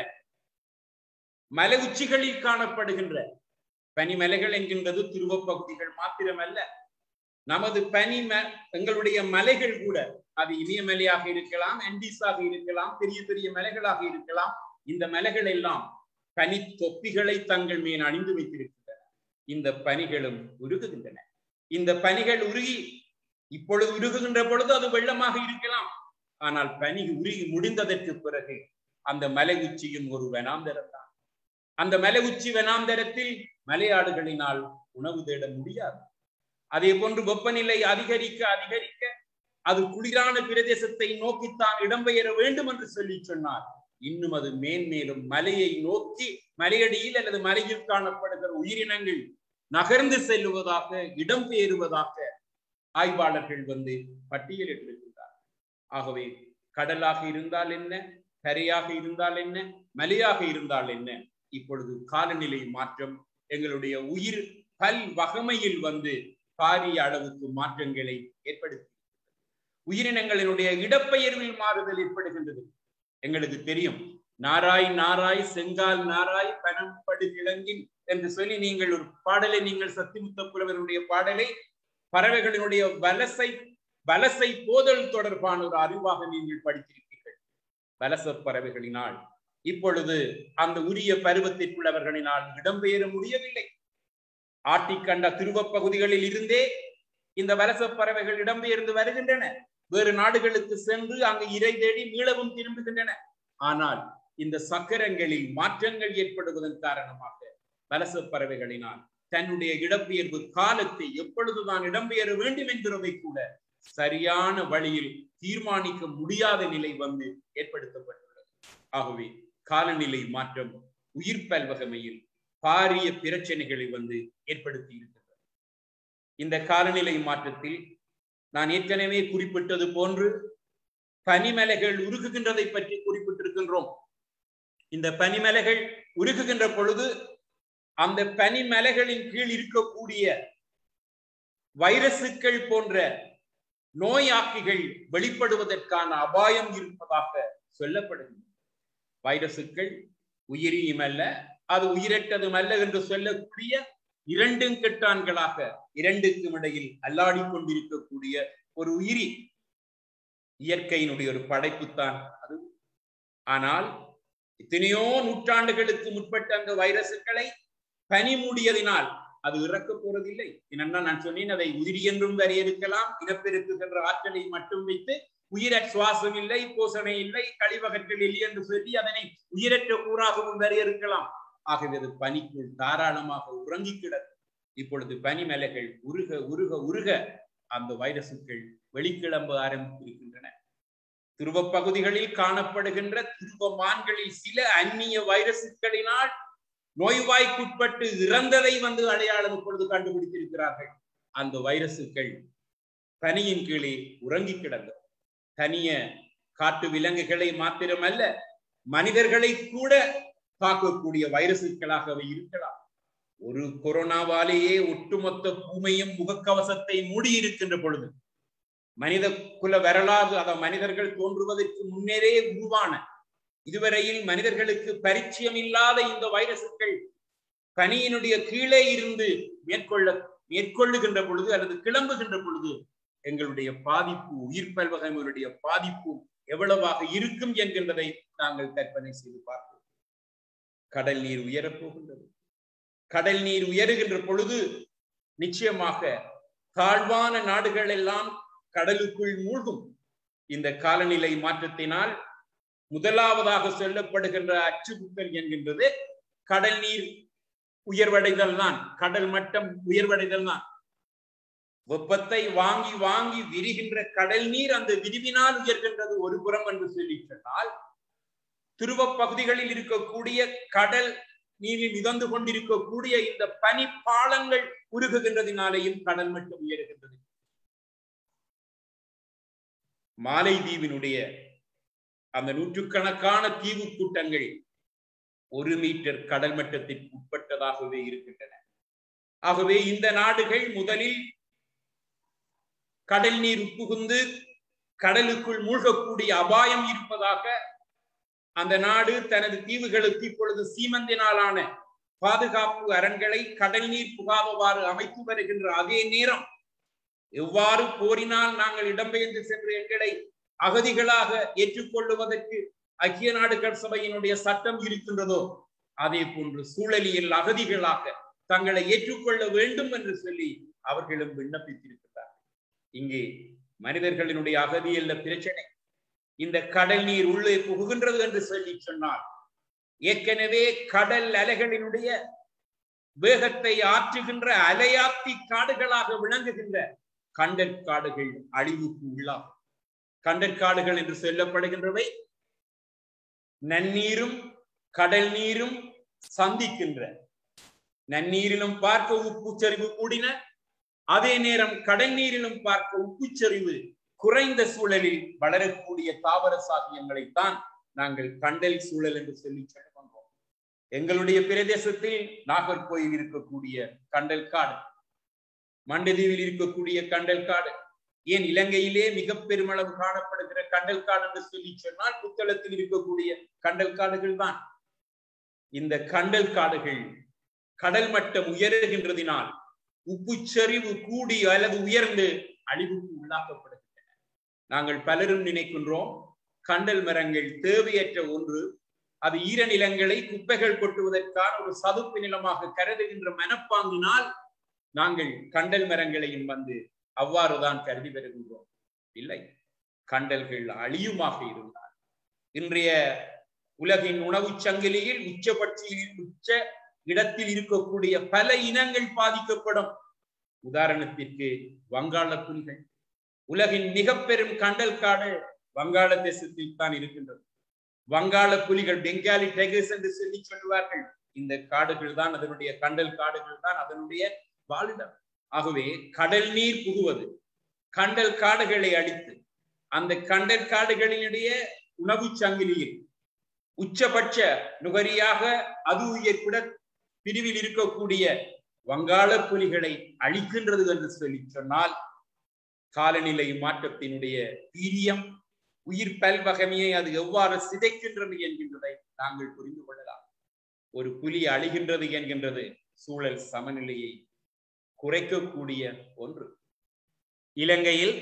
மலை உச்சிகளில் காணப்படுகின்ற பனிமலைகள் என்கின்றது துருவ பகுதிகள் மாத்திரமல்ல நமது பனி எங்களுடைய மலைகள் கூட அது இமயமலையாக இருக்கலாம் அண்டீஸாக இருக்கலாம் பெரிய பெரிய மலைகளாக இருக்கலாம் இந்த மலைகள் எல்லாம் பனி தொப்பிகளை தங்கள் மேல் அணிந்து வைத்திருக்கின்றன இந்த பனிகளும் உருகுகின்றன இந்த பனிகள் உருகி இப்பொழுது உருகுகின்ற பொழுது அது வெள்ளமாக இருக்கலாம் ஆனால் பனி உருகி முடிந்ததற்கு பிறகு அந்த மலை உச்சியும் ஒரு வனாந்தரம் தான் அந்த மலை உச்சி வனாந்தரத்தில் மலையாடுகளினால் உணவு தேட முடியாது அதே போன்று வெப்பநிலை அதிகரிக்க அதிகரிக்க அது குளிரான பிரதேசத்தை நோக்கித்தான் இடம்பெயர வேண்டும் என்று சொல்லி சொன்னார் இன்னும் அது மேன்மேலும் மலையை நோக்கி மலையடியில் அல்லது மலையில் காணப்படுகிற உயிரினங்கள் நகர்ந்து செல்லுவதாக இடம்பெயருவதாக ஆய்வாளர்கள் வந்து பட்டியலிட்டிருக்கின்றார் ஆகவே கடலாக இருந்தால் என்ன கரையாக இருந்தால் என்ன மலையாக இருந்தால் என்ன இப்பொழுது காலநிலை மாற்றம் எங்களுடைய உயிர் பல் வகமையில் வந்து பாரிய அளவுக்கு மாற்றங்களை ஏற்படுத்தி உயிரினங்களினுடைய இடப்பெயர்வில் மாறுதல் ஏற்படுகின்றது எங்களுக்கு தெரியும் நாராய் நாராய் செங்கால் நாராய் பனம்படு கிழங்கின் என்று சொல்லி நீங்கள் ஒரு பாடலை நீங்கள் சத்திமுத்த புலவருடைய பாடலை பறவைகளினுடைய வலசை வலசை போதல் தொடர்பான ஒரு அறிவாக நீங்கள் படித்திருப்பீர்கள் வலச பறவைகளினால் இப்பொழுது அந்த உரிய பருவத்திற்குள்ளவர்களினால் இடம்பெயர முடியவில்லை ஆட்டிக்கண்ட திருவ பகுதிகளில் இருந்தே இந்த வலச பறவைகள் இடம்பெயர்ந்து வருகின்றன வேறு நாடுகளுக்கு சென்று அங்கு இறை தேடி மீளவும் திரும்புகின்றன ஆனால் இந்த சக்கரங்களில் மாற்றங்கள் ஏற்படுவதன் காரணமாக வலச பறவைகளினால் தன்னுடைய இடம்பெயர்வு காலத்தை எப்பொழுதுதான் இடம்பெயர வேண்டும் என்கிறதை கூட சரியான வழியில் தீர்மானிக்க முடியாத நிலை வந்து ஏற்படுத்தப்பட்டுள்ளது ஆகவே காலநிலை மாற்றம் உயிர் பல்வகமையில் பாரிய பிரச்சனைகளை வந்து ஏற்படுத்தி இருக்கிறது இந்த காலநிலை மாற்றத்தில் நான் ஏற்கனவே குறிப்பிட்டது போன்று பனிமலைகள் உருகுகின்றதை பற்றி குறிப்பிட்டிருக்கின்றோம் இந்த பனிமலைகள் உருகுகின்ற பொழுது அந்த பனிமலைகளின் கீழ் இருக்கக்கூடிய வைரசுகள் போன்ற நோயாக்கிகள் வெளிப்படுவதற்கான அபாயம் இருப்பதாக சொல்லப்படுகிறது வைரசுகள் உயிரியும் அல்ல அது உயிரற்றதும் அல்ல என்று சொல்லக்கூடிய இரண்டும் கெட்டான்களாக இரண்டுக்கும் இடையில் அல்லாடி கொண்டிருக்கக்கூடிய ஒரு உயிரி இயற்கையினுடைய ஒரு படைப்புத்தான் அது ஆனால் எத்தனையோ நூற்றாண்டுகளுக்கு முற்பட்ட அந்த வைரசுகளை பனி மூடியதினால் அது இறக்க போறதில்லை என்னன்னா நான் சொன்னேன் அதை உயிரி என்றும் வரையறுக்கலாம் இனப்பெருக்குகின்ற ஆற்றலை மட்டும் வைத்து உயிர சுவாசம் இல்லை போசனை இல்லை கழிவகற்றல் இல்லை என்று சொல்லி அதனை உயிரற்ற கூறாகவும் வரையறுக்கலாம் ஆகவே அது பனிக்குள் தாராளமாக உறங்கி கிடக்கும் இப்பொழுது பனிமலைகள் உருக உருக உருக அந்த வைரசுகள் வெளிக்கிளம்ப ஆரம்பித்திருக்கின்றன துருவ பகுதிகளில் காணப்படுகின்ற துருவ மான்களில் சில அந்நிய வைரசுகளினால் நோய்வாய்க்குட்பட்டு இறந்ததை வந்து அடையாளம் இப்பொழுது கண்டுபிடித்திருக்கிறார்கள் அந்த வைரசுகள் பனியின் கீழே உறங்கி கிடந்தது தனிய காட்டு விலங்குகளை மாத்திரமல்ல மனிதர்களை கூட தாக்கக்கூடிய வைரசுகளாக அவை இருக்கலாம் ஒரு கொரோனாவாலேயே ஒட்டுமொத்த பூமையும் முகக்கவசத்தை மூடி இருக்கின்ற பொழுது மனித குல வரலாறு அத மனிதர்கள் தோன்றுவதற்கு முன்னரே உருவான இதுவரையில் மனிதர்களுக்கு பரிச்சயம் இல்லாத இந்த வைரசுகள் பனியினுடைய கீழே இருந்து மேற்கொள்ள மேற்கொள்ளுகின்ற பொழுது அல்லது கிளம்புகின்ற பொழுது எங்களுடைய பாதிப்பு உயிர் பல்வகைகளுடைய பாதிப்பு எவ்வளவாக இருக்கும் என்கின்றதை நாங்கள் கற்பனை செய்து பார்ப்போம் கடல் நீர் உயரப் போகின்றது கடல் நீர் உயருகின்ற பொழுது நிச்சயமாக தாழ்வான நாடுகள் எல்லாம் கடலுக்குள் மூழ்கும் இந்த காலநிலை மாற்றத்தினால் முதலாவதாக சொல்லப்படுகின்ற அச்சுறுத்தல் என்கின்றது கடல் நீர் உயர்வடைதல் தான் கடல் மட்டம் உயர்வடைதல் தான் வெப்பத்தை வாங்கி வாங்கி விரிகின்ற கடல் நீர் அந்த விரிவினால் உயர்கின்றது ஒரு புறம் என்று சொல்லி சொன்னால் துருவ பகுதிகளில் இருக்கக்கூடிய கடல் நீரில் மிதந்து கொண்டிருக்கக்கூடிய இந்த பனி பாலங்கள் உருகுகின்றதினாலேயும் கடல் மட்டம் உயர்கின்றது மாலைதீவினுடைய அந்த நூற்றுக்கணக்கான தீவு கூட்டங்கள் ஒரு மீட்டர் கடல் மட்டத்திற்கு உட்பட்டதாகவே இருக்கின்றன ஆகவே இந்த நாடுகள் முதலில் கடல் நீர் உட்புகுந்து கடலுக்குள் மூழ்கக்கூடிய அபாயம் இருப்பதாக அந்த நாடு தனது தீவுகளுக்கு இப்பொழுது சீமந்தினாலான பாதுகாப்பு அரண்களை கடல் நீர் புகாதவாறு அமைத்து வருகின்ற அதே நேரம் எவ்வாறு போரினால் நாங்கள் இடம்பெயர்ந்து சென்று எங்களை அகதிகளாக ஏற்றுக்கொள்ளுவதற்கு ஐக்கிய நாடுகள் சபையினுடைய சட்டம் இருக்கின்றதோ அதே போன்று சூழலியல் அகதிகளாக தங்களை ஏற்றுக்கொள்ள வேண்டும் என்று சொல்லி அவர்களும் விண்ணப்பித்திருக்கிறார் இங்கே மனிதர்களினுடைய அகதி அல்ல பிரச்சனை இந்த கடல் நீர் உள்ளே புகுகின்றது என்று சொல்லி சொன்னால் ஏற்கனவே கடல் அலைகளினுடைய வேகத்தை ஆற்றுகின்ற அலையாத்தி காடுகளாக விளங்குகின்ற கண்டற்காடுகள் அழிவுக்கு உள்ளாகும் கண்டற்காடுகள் என்று சொல்லப்படுகின்றவை நன்னீரும் கடல் நீரும் சந்திக்கின்ற நன்னீரிலும் பார்க்க உப்புச்சரிவு கூடின அதே நேரம் கடல் நீரிலும் பார்க்க உப்புச்சரிவு குறைந்த சூழலில் வளரக்கூடிய தாவர சாத்தியங்களைத்தான் நாங்கள் கண்டல் சூழல் என்று சொல்லி சொல்லுகின்றோம் எங்களுடைய பிரதேசத்தில் நாகர்கோயில் இருக்கக்கூடிய கண்டல் காடு மண்டதீவில் இருக்கக்கூடிய கண்டல் காடு ஏன் இலங்கையிலே மிக பெருமளவு காணப்படுகிற கண்டல் காடு என்று சொல்லி சொன்னால் புத்தளத்தில் இருக்கக்கூடிய கண்டல் காடுகள் தான் இந்த கண்டல் காடுகள் கடல் மட்டம் உயருகின்றதினால் உப்புச்சரிவு கூடி அல்லது உயர்ந்து அழிவுக்கு உள்ளாக்கப்படுகின்றன நாங்கள் பலரும் நினைக்கின்றோம் கண்டல் மரங்கள் தேவையற்ற ஒன்று அது ஈரநிலங்களை குப்பைகள் கொட்டுவதற்கான ஒரு சதுப்பு நிலமாக கருதுகின்ற மனப்பாங்கினால் நாங்கள் கண்டல் மரங்களையும் வந்து அவ்வாறுதான் கருதி வருகின்றோம் இல்லை கண்டல்கள் அழியுமாக இருந்தால் இன்றைய உலகின் உணவு சங்கிலியில் உச்சபட்சியில் உச்ச இடத்தில் இருக்கக்கூடிய பல இனங்கள் பாதிக்கப்படும் உதாரணத்திற்கு வங்காள புலிகள் உலகின் மிக பெரும் கண்டல் காடு வங்காள தேசத்தில் தான் இருக்கின்றது வங்காள புலிகள் பெங்காலி டைகர்ஸ் என்று சொல்லி சொல்லுவார்கள் இந்த காடுகள் தான் அதனுடைய கண்டல் காடுகள் தான் அதனுடைய வாழிடம் ஆகவே கடல் நீர் புகுவது கண்டல் காடுகளை அழித்து அந்த கண்டல் காடுகளினுடைய உணவு சங்கிலியில் உச்சபட்ச நுகரியாக அது உயர்குட பிரிவில் இருக்கக்கூடிய வங்காள புலிகளை அழிக்கின்றது என்று சொல்லி சொன்னால் காலநிலை மாற்றத்தினுடைய வீரியம் உயிர் பல்வகமையை அது எவ்வாறு சிதைக்கின்றது என்கின்றதை நாங்கள் புரிந்து கொள்ளலாம் ஒரு புலி அழிகின்றது என்கின்றது சூழல் சமநிலையை குறைக்கக்கூடிய ஒன்று இலங்கையில்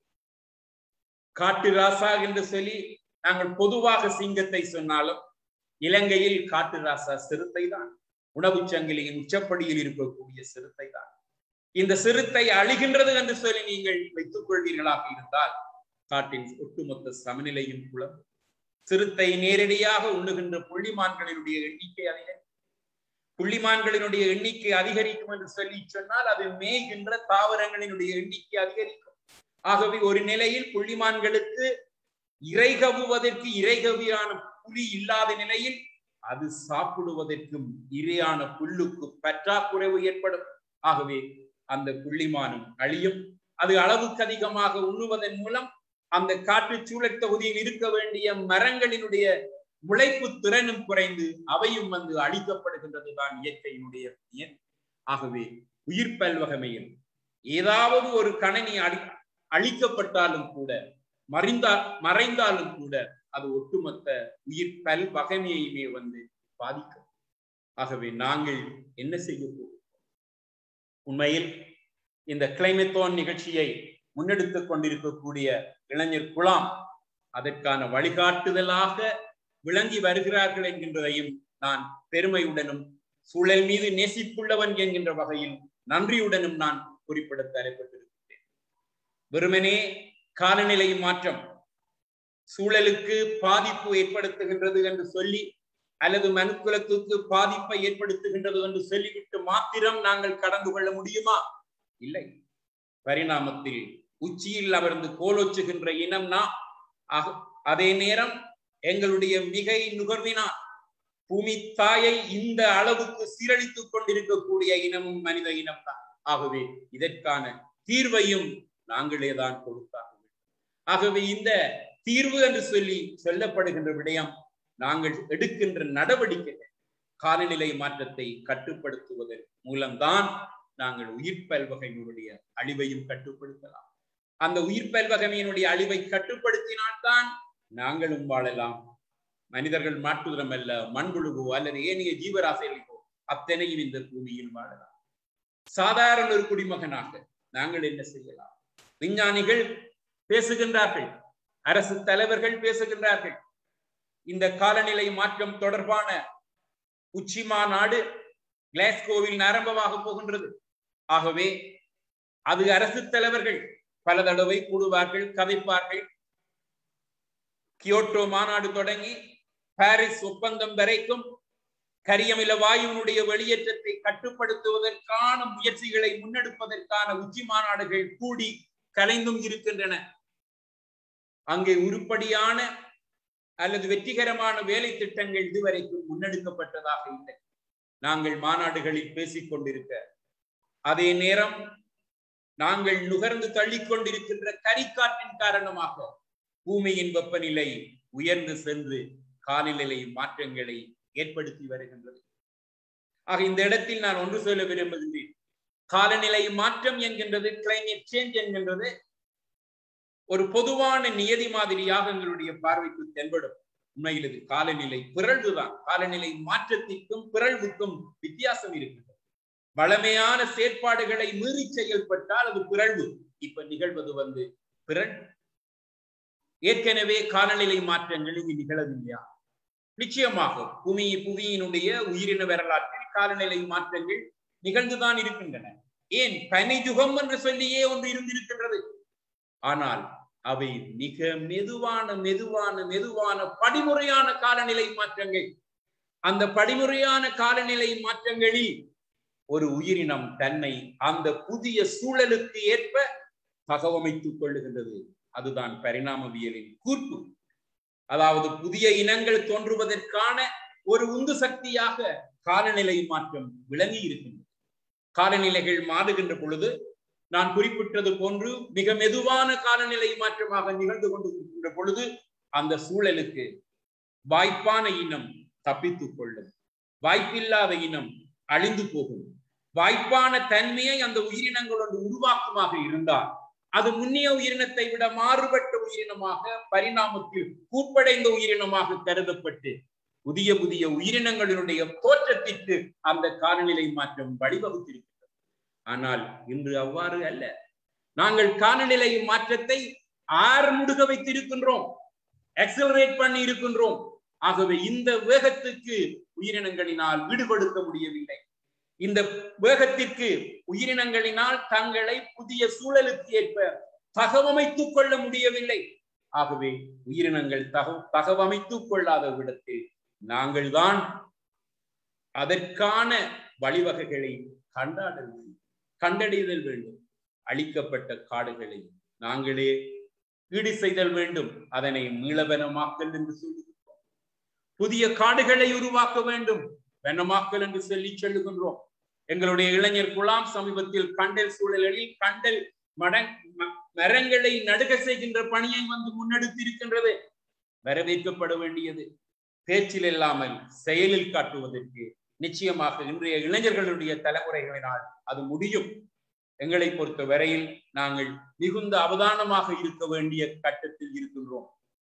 காட்டு ராசா என்று சொல்லி நாங்கள் பொதுவாக சிங்கத்தை சொன்னாலும் இலங்கையில் காட்டு ராசா சிறுத்தை தான் உணவு சங்கிலியின் உச்சப்படியில் இருக்கக்கூடிய சிறுத்தை தான் இந்த சிறுத்தை அழிகின்றது என்று சொல்லி நீங்கள் வைத்துக் கொள்வீர்களாக இருந்தால் காட்டின் ஒட்டுமொத்த சமநிலையும் குளம் சிறுத்தை நேரடியாக உண்ணுகின்ற புள்ளிமான்களினுடைய எண்ணிக்கை அதிகரிக்கும் புள்ளிமான்களினுடைய எண்ணிக்கை அதிகரிக்கும் என்று சொல்லி சொன்னால் அது மேய்கின்ற தாவரங்களினுடைய எண்ணிக்கை அதிகரிக்கும் ஆகவே ஒரு நிலையில் புள்ளிமான்களுக்கு இறைகவுவதற்கு இறைகவியான புலி இல்லாத நிலையில் அது சாப்பிடுவதற்கும் இரையான புல்லுக்கு பற்றாக்குறைவு ஏற்படும் ஆகவே அந்த புள்ளிமானும் அழியும் அது அளவுக்கு அதிகமாக உண்ணுவதன் மூலம் அந்த காற்று சூழல் தொகுதியில் இருக்க வேண்டிய மரங்களினுடைய முளைப்பு திறனும் குறைந்து அவையும் வந்து அழிக்கப்படுகின்றது தான் இயற்கையினுடைய இயல் ஆகவே உயிர் பல்வகமையில் ஏதாவது ஒரு கணனி அழி அழிக்கப்பட்டாலும் கூட மறைந்தா மறைந்தாலும் கூட அது ஒட்டுமொத்த உயிர் பல் வகைமையுமே வந்து பாதிக்கும் ஆகவே நாங்கள் என்ன செய்ய போகிறோம் உண்மையில் இந்த கிளைமேத்தோன் நிகழ்ச்சியை முன்னெடுத்துக் கொண்டிருக்கக்கூடிய இளைஞர் குலாம் அதற்கான வழிகாட்டுதலாக விளங்கி வருகிறார்கள் என்கின்றதையும் நான் பெருமையுடனும் சூழல் மீது நேசிப்புள்ளவன் என்கின்ற வகையில் நன்றியுடனும் நான் குறிப்பிட தலைப்பட்டிருக்கிறேன் வெறுமனே காலநிலை மாற்றம் சூழலுக்கு பாதிப்பு ஏற்படுத்துகின்றது என்று சொல்லி அல்லது மனுக்குலத்துக்கு பாதிப்பை ஏற்படுத்துகின்றது என்று சொல்லிவிட்டு மாத்திரம் நாங்கள் கடந்து கொள்ள முடியுமா இல்லை பரிணாமத்தில் உச்சியில் அமர்ந்து கோலோச்சுகின்ற இனம் நாம் அதே நேரம் எங்களுடைய மிகை நுகர்வினால் பூமி தாயை இந்த அளவுக்கு சீரழித்துக் கொண்டிருக்கக்கூடிய இனமும் மனித இனம் தான் ஆகவே இதற்கான தீர்வையும் நாங்களே தான் கொடுத்தாக ஆகவே இந்த தீர்வு என்று சொல்லி சொல்லப்படுகின்ற விடயம் நாங்கள் எடுக்கின்ற நடவடிக்கைகள் காலநிலை மாற்றத்தை கட்டுப்படுத்துவதன் மூலம்தான் நாங்கள் உயிர் பல்வகையினுடைய அழிவையும் கட்டுப்படுத்தலாம் அந்த உயிர் பல்வகையினுடைய அழிவை கட்டுப்படுத்தினால்தான் நாங்களும் வாழலாம் மனிதர்கள் மாற்றுதரம் அல்ல மண்புழுவோ அல்லது ஏனைய ஜீவராசிகளுக்கோ அத்தனையும் இந்த பூமியில் வாழலாம் சாதாரண ஒரு குடிமகனாக நாங்கள் என்ன செய்யலாம் விஞ்ஞானிகள் பேசுகின்றார்கள் அரசு தலைவர்கள் பேசுகின்றார்கள் இந்த காலநிலை மாற்றம் தொடர்பான உச்சி மாநாடு கிளாஸ்கோவில் ஆரம்பமாக போகின்றது ஆகவே அது அரசு தலைவர்கள் பல தடவை கூடுவார்கள் கதைப்பார்கள் கியோட்டோ மாநாடு தொடங்கி பாரிஸ் ஒப்பந்தம் வரைக்கும் கரியமில வாயுவினுடைய வெளியேற்றத்தை கட்டுப்படுத்துவதற்கான முயற்சிகளை முன்னெடுப்பதற்கான உச்சி மாநாடுகள் கூடி கலைந்தும் இருக்கின்றன அங்கே உருப்படியான அல்லது வெற்றிகரமான வேலை திட்டங்கள் இதுவரைக்கும் முன்னெடுக்கப்பட்டதாக இல்லை நாங்கள் மாநாடுகளில் பேசிக் கொண்டிருக்க அதே நேரம் நாங்கள் நுகர்ந்து தள்ளிக்கொண்டிருக்கின்ற கரிக்காற்றின் காரணமாக பூமியின் வெப்பநிலை உயர்ந்து சென்று காலநிலை மாற்றங்களை ஏற்படுத்தி வருகின்றது ஆக இந்த இடத்தில் நான் ஒன்று சொல்ல விரும்புகின்றேன் காலநிலை மாற்றம் என்கின்றது கிளைமேட் சேஞ்ச் என்கின்றது ஒரு பொதுவான நியதி மாதிரியாக எங்களுடைய பார்வைக்கு தென்படும் உண்மையில் இது காலநிலை பிறழ்வுதான் காலநிலை மாற்றத்திற்கும் பிறழ்வுக்கும் வித்தியாசம் இருக்கின்றது வளமையான செயற்பாடுகளை மீறி செயல்பட்டால் அது பிறழ்வு இப்ப நிகழ்வது வந்து பிறழ்வு ஏற்கனவே காலநிலை மாற்றங்கள் இங்கு நிகழவில்லையா நிச்சயமாக பூமி புவியினுடைய உயிரின வரலாற்றில் காலநிலை மாற்றங்கள் நிகழ்ந்துதான் இருக்கின்றன ஏன் பனிஜுகம் என்று சொல்லியே ஒன்று இருந்திருக்கின்றது ஆனால் அவை மிக மெதுவான மெதுவான மெதுவான படிமுறையான காலநிலை மாற்றங்கள் அந்த படிமுறையான காலநிலை மாற்றங்களில் ஒரு உயிரினம் தன்னை அந்த புதிய சூழலுக்கு ஏற்ப தகவமைத்துக் கொள்ளுகின்றது அதுதான் பரிணாமவியலின் கூர்ப்பு அதாவது புதிய இனங்கள் தோன்றுவதற்கான ஒரு உந்து சக்தியாக காலநிலை மாற்றம் விளங்கி இருக்கின்றது காலநிலைகள் மாறுகின்ற பொழுது நான் குறிப்பிட்டது போன்று மிக மெதுவான காலநிலை மாற்றமாக நிகழ்ந்து கொண்டிருக்கின்ற பொழுது அந்த சூழலுக்கு வாய்ப்பான இனம் தப்பித்துக் கொள்ளும் வாய்ப்பில்லாத இனம் அழிந்து போகும் வாய்ப்பான தன்மையை அந்த உயிரினங்களோடு உருவாக்குமாக இருந்தால் அது முன்னிய உயிரினத்தை விட மாறுபட்ட உயிரினமாக பரிணாமத்தில் கூப்படைந்த உயிரினமாக கருதப்பட்டு புதிய புதிய உயிரினங்களினுடைய தோற்றத்திற்கு அந்த காலநிலை மாற்றம் வழிவகுத்திருக்கிறது ஆனால் இன்று அவ்வாறு அல்ல நாங்கள் காலநிலை மாற்றத்தை ஆறு முடுக வைத்திருக்கின்றோம் எக்ஸலரேட் பண்ணி இருக்கின்றோம் ஆகவே இந்த வேகத்துக்கு உயிரினங்களினால் விடுபடுத்த முடியவில்லை இந்த வேகத்திற்கு உயிரினங்களினால் தங்களை புதிய சூழலுக்கு ஏற்ப தகவமைத்துக் கொள்ள முடியவில்லை ஆகவே உயிரினங்கள் தக தகவமைத்துக் கொள்ளாத விடத்தில் நாங்கள் தான் அதற்கான வழிவகைகளை கண்டாட வேண்டும் கண்டறிதல் வேண்டும் அழிக்கப்பட்ட காடுகளை நாங்களே ஈடு செய்தல் வேண்டும் அதனை மீளவனமாக்கல் என்று சொல்லுகின்றோம் புதிய காடுகளை உருவாக்க வேண்டும் வனமாக்கல் என்று சொல்லி சொல்லுகின்றோம் எங்களுடைய இளைஞர் குலாம் சமீபத்தில் கண்டல் சூழலில் கண்டல் மட மரங்களை நடுக செய்கின்ற பணியை வந்து முன்னெடுத்திருக்கின்றது வரவேற்கப்பட வேண்டியது பேச்சில் இல்லாமல் செயலில் காட்டுவதற்கு நிச்சயமாக இன்றைய இளைஞர்களுடைய தலைமுறைகளினால் அது முடியும் எங்களை பொறுத்த வரையில் நாங்கள் மிகுந்த அவதானமாக இருக்க வேண்டிய கட்டத்தில் இருக்கின்றோம்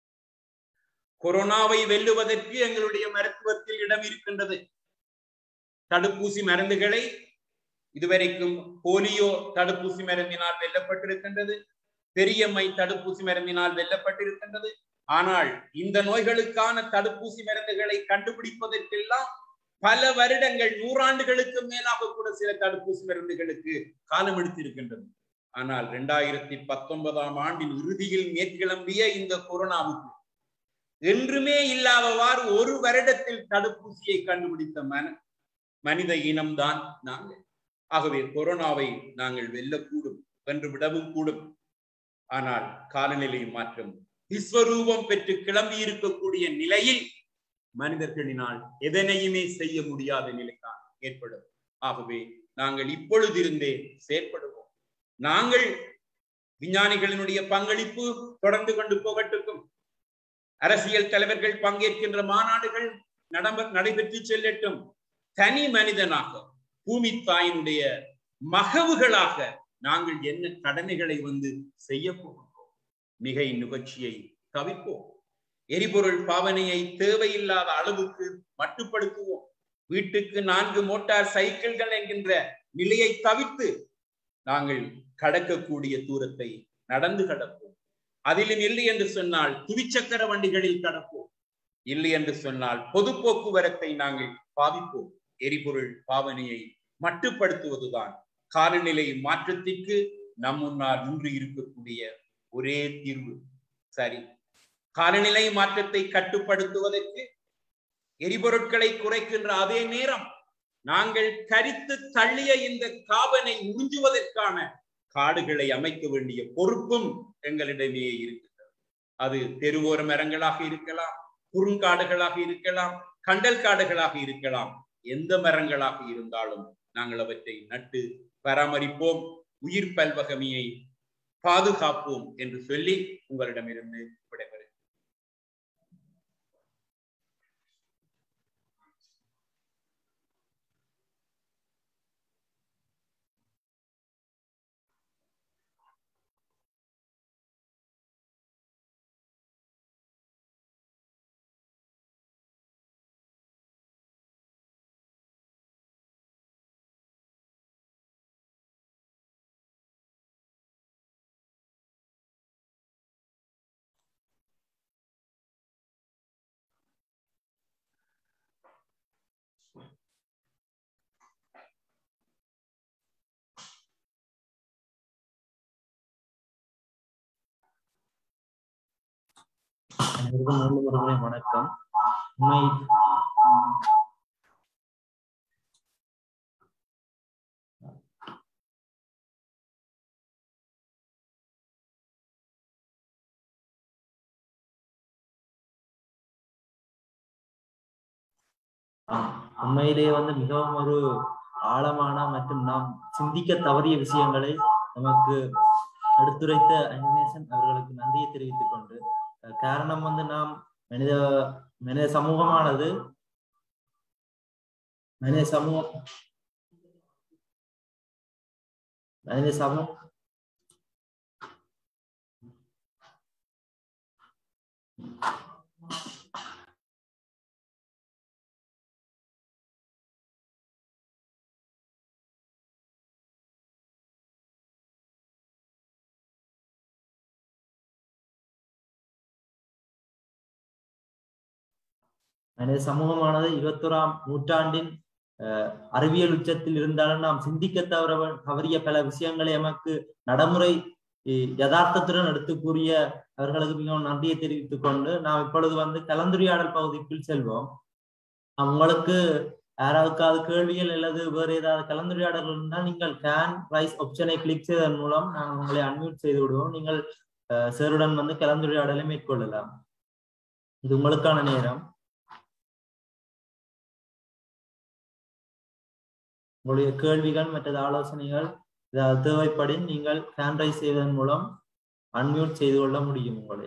கொரோனாவை வெல்லுவதற்கு எங்களுடைய மருத்துவத்தில் இடம் இருக்கின்றது தடுப்பூசி மருந்துகளை இதுவரைக்கும் போலியோ தடுப்பூசி மருந்தினால் வெல்லப்பட்டிருக்கின்றது பெரியம்மை தடுப்பூசி மருந்தினால் வெல்லப்பட்டிருக்கின்றது ஆனால் இந்த நோய்களுக்கான தடுப்பூசி மருந்துகளை கண்டுபிடிப்பதற்கெல்லாம் பல வருடங்கள் நூறாண்டுகளுக்கு மேலாக கூட சில தடுப்பூசி மருந்துகளுக்கு காலம் எடுத்திருக்கின்றது ஆனால் இரண்டாயிரத்தி பத்தொன்பதாம் ஆண்டின் இறுதியில் மேற்கிளம்பிய இந்த கொரோனாவுக்கு என்றுமே இல்லாதவாறு ஒரு வருடத்தில் தடுப்பூசியை கண்டுபிடித்த மன மனித இனம்தான் நாங்கள் ஆகவே கொரோனாவை நாங்கள் வெல்லக்கூடும் வென்று விடவும் கூடும் ஆனால் காலநிலை மாற்றம் விஸ்வரூபம் பெற்று கிளம்பி இருக்கக்கூடிய நிலையில் மனிதர்களினால் எதனையுமே செய்ய முடியாத நிலைதான் ஏற்படும் ஆகவே நாங்கள் இப்பொழுதிருந்தே செயற்படுவோம் நாங்கள் விஞ்ஞானிகளினுடைய பங்களிப்பு தொடர்ந்து கொண்டு போகட்டுக்கும் அரசியல் தலைவர்கள் பங்கேற்கின்ற மாநாடுகள் நடம்ப நடைபெற்று செல்லட்டும் தனி மனிதனாக பூமி தாயினுடைய மகவுகளாக நாங்கள் என்ன கடமைகளை வந்து செய்ய போகின்றோம் மிகை நுகர்ச்சியை தவிர்ப்போம் எரிபொருள் பாவனையை தேவையில்லாத அளவுக்கு மட்டுப்படுத்துவோம் வீட்டுக்கு நான்கு மோட்டார் சைக்கிள்கள் என்கின்ற நிலையை தவிர்த்து நாங்கள் கடக்கக்கூடிய தூரத்தை நடந்து கடப்போம் அதிலும் இல்லை என்று சொன்னால் துவிச்சக்கர வண்டிகளில் கடப்போம் இல்லை என்று சொன்னால் பொது போக்குவரத்தை நாங்கள் பாவிப்போம் எரிபொருள் பாவனையை மட்டுப்படுத்துவதுதான் காலநிலை மாற்றத்திற்கு நம் முன்னால் நின்று இருக்கக்கூடிய ஒரே தீர்வு சரி காலநிலை மாற்றத்தை கட்டுப்படுத்துவதற்கு எரிபொருட்களை குறைக்கின்ற அதே நேரம் நாங்கள் கரித்து தள்ளிய இந்த காவனை உறிஞ்சுவதற்கான காடுகளை அமைக்க வேண்டிய பொறுப்பும் எங்களிடமே இருக்கின்றது அது தெருவோர மரங்களாக இருக்கலாம் குறுங்காடுகளாக இருக்கலாம் கண்டல் காடுகளாக இருக்கலாம் எந்த மரங்களாக இருந்தாலும் நாங்கள் அவற்றை நட்டு பராமரிப்போம் உயிர் பல்வகமையை பாதுகாப்போம் என்று சொல்லி உங்களிடமிருந்து விடைபெறுகிறேன் அனைவருக்கும் மீண்டும் ஒரு முறை வணக்கம் உண்மை ஆம், உண்மையிலேயே வந்து மிகவும் ஒரு ஆழமான மற்றும் நாம் சிந்திக்க தவறிய விஷயங்களை நமக்கு எடுத்துரைத்த அனிமேஷன் அவர்களுக்கு நன்றியை தெரிவித்துக் கொண்டு அஹ், காரணம் வந்து நாம் மனித மனித சமூகமானது மனித சமூகம் மனித சமூகம் மனித சமூகமானது இருபத்தோராம் நூற்றாண்டின் அஹ், அறிவியல் உச்சத்தில் இருந்தாலும் நாம் சிந்திக்க தவற தவறிய பல விஷயங்களை எமக்கு நடைமுறை இ- யதார்த்தத்துடன் எடுத்து கூறிய அவர்களுக்கு மிகவும் நன்றியை தெரிவித்துக் கொண்டு நாம் இப்பொழுது வந்து கலந்துரையாடல் பகுதிக்குள் செல்வோம் நான் உங்களுக்கு யாராவுக்காவது கேள்விகள் அல்லது வேறு ஏதாவது கலந்துரையாடல் இருந்தால் நீங்கள் கேன் ரைஸ் ஆப்ஷனை கிளிக் செய்வதன் மூலம் நாங்கள் உங்களை அன்மியூட் செய்து விடுவோம் நீங்கள் அஹ், சாருடன் வந்து கலந்துரையாடலை மேற்கொள்ளலாம் இது உங்களுக்கான நேரம் உங்களுடைய கேள்விகள் மற்றது ஆலோசனைகள் ஏதாவது தேவைப்படின் நீங்கள் ஹேண்ட் ரைஸ் செய்வதன் மூலம் அன்மியூட் செய்து கொள்ள முடியும் உங்களை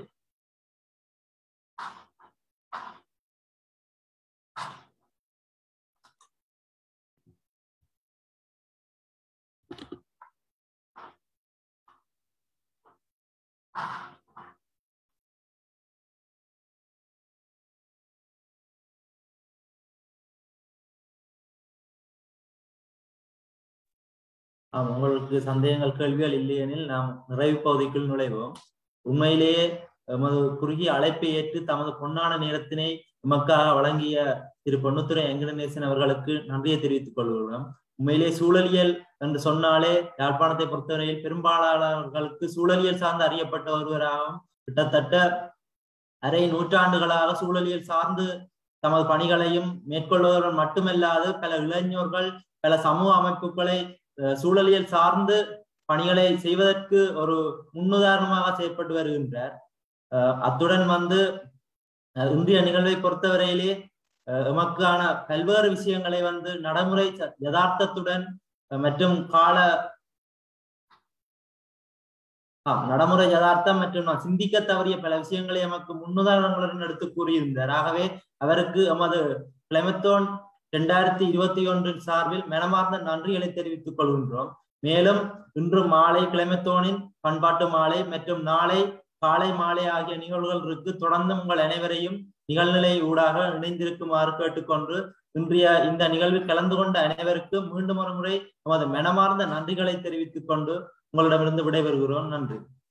ஆம் உங்களுக்கு சந்தேகங்கள் கேள்விகள் இல்லையெனில் நாம் நிறைவு பகுதிக்குள் நுழைவோம் உண்மையிலேயே எமது குறுகிய அழைப்பை ஏற்று தமது பொன்னான நேரத்தினை எமக்காக வழங்கிய திரு பொன்னுத்துறை வெங்கடநேசன் அவர்களுக்கு நன்றியை தெரிவித்துக் கொள்கிறோம் உண்மையிலே சூழலியல் என்று சொன்னாலே யாழ்ப்பாணத்தை பொறுத்தவரையில் பெரும்பாலானவர்களுக்கு சூழலியல் சார்ந்து அறியப்பட்ட ஒருவராகவும் கிட்டத்தட்ட அரை நூற்றாண்டுகளாக சூழலியல் சார்ந்து தமது பணிகளையும் மேற்கொள்வதுடன் மட்டுமல்லாது பல இளைஞர்கள் பல சமூக அமைப்புகளை அஹ், சூழலியல் சார்ந்து பணிகளை செய்வதற்கு ஒரு முன்னுதாரணமாக செயற்பட்டு வருகின்றார் அஹ், அத்துடன் வந்து அஹ், இன்றைய நிகழ்வை பொறுத்தவரையிலே அஹ், எமக்கான பல்வேறு விஷயங்களை வந்து நடைமுறை ச- யதார்த்தத்துடன் அஹ், மற்றும் கால ஆம், நடைமுறை யதார்த்தம் மற்றும் நான் சிந்திக்க தவறிய பல விஷயங்களை எமக்கு முன்னுதாரணங்களுடன் எடுத்து கூறியிருந்தார் ஆகவே அவருக்கு எமது கிளைமத்தோன் இரண்டாயிரத்தி இருபத்தி ஒன்றின் சார்பில் மனமார்ந்த நன்றிகளை தெரிவித்துக் கொள்கின்றோம் மேலும் இன்று மாலை கிளைமத்தோனின் பண்பாட்டு மாலை மற்றும் நாளை காலை மாலை ஆகிய நிகழ்வுகள் இருக்கு தொடர்ந்து உங்கள் அனைவரையும் நிகழ்நிலை ஊடாக இணைந்திருக்குமாறு கேட்டுக்கொண்டு இன்றைய இந்த நிகழ்வில் கலந்து கொண்ட அனைவருக்கும் மீண்டும் ஒரு முறை நமது மனமார்ந்த நன்றிகளை தெரிவித்துக் கொண்டு உங்களிடமிருந்து விடைபெறுகிறோம் நன்றி